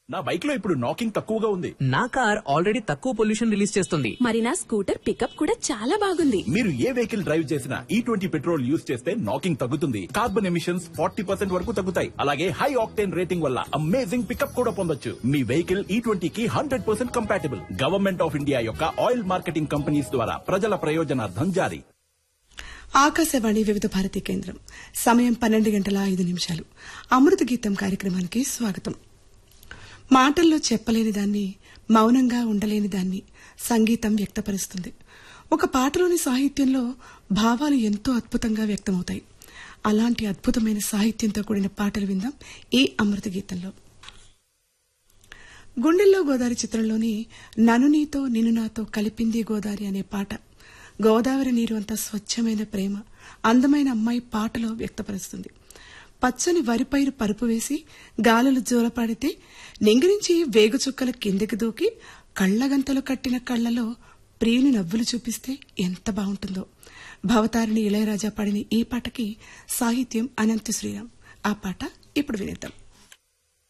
నా బైక్ లో ఇప్పుడు నాకింగ్ తక్కువగా ఉంది నా కార్ ఆల్రెడీ తక్కువ పొల్యూషన్ రిలీజ్ చేస్తుంది మరి నా స్కూటర్ పికప్ కూడా చాలా బాగుంది మీరు ఏ వెహికల్ డ్రైవ్ చేసినా ఈ ట్వంటీ పెట్రోల్ యూస్ చేస్తే నాకింగ్ తగ్గుతుంది కార్బన్ ఎమిషన్స్ ఫార్టీ పర్సెంట్ వరకు తగ్గుతాయి అలాగే హై ఆక్టేన్ రేటింగ్ వల్ల అమేజింగ్ పికప్ కూడా పొందొచ్చు మీ వెహికల్ ఈ ట్వంటీకి hundred percent compatible government of India యొక్క ఆయిల్ మార్కెటింగ్ కంపెనీస్ ద్వారా ప్రజల ప్రయోజనార్థం జారీ ఆకాశవాణి వివిధ భారతి కేంద్రం సమయం పన్నెండు గంటల ఐదు నిమిషాలు అమృత గీతం కార్యక్రమానికి స్వాగతం మాటల్లో చెప్పలేని దాన్ని మౌనంగా ఉండలేని దాన్ని సంగీతం వ్యక్తపరుస్తుంది ఒక పాటలోని సాహిత్యంలో భావాలు ఎంతో అద్భుతంగా వ్యక్తమవుతాయి అలాంటి అద్భుతమైన సాహిత్యంతో కూడిన పాటలు విందాం ఈ అమృత గీతంలో గుండెల్లో గోదావరి చిత్రంలోని నను నీతో నిన్ను నాతో కలిపింది గోదావరి అనే పాట గోదావరి నీరు అంత స్వచ్ఛమైన ప్రేమ అందమైన అమ్మాయి పాటలో వ్యక్తపరుస్తుంది పచ్చని వరిపైరు పరుపు వేసి గాలులు జోలపాడితే నింగిరించి వేగు చుక్కల కిందికి దూకి కళ్ళగంతలు కట్టిన కళ్ళలో ప్రియుని నవ్వులు చూపిస్తే ఎంత బాగుంటుందో భవతారిణి ఇళయరాజా పాడిన ఈ పాటకి సాహిత్యం అనంత శ్రీరామ్ ఆ పాట ఇప్పుడు వినేద్దాం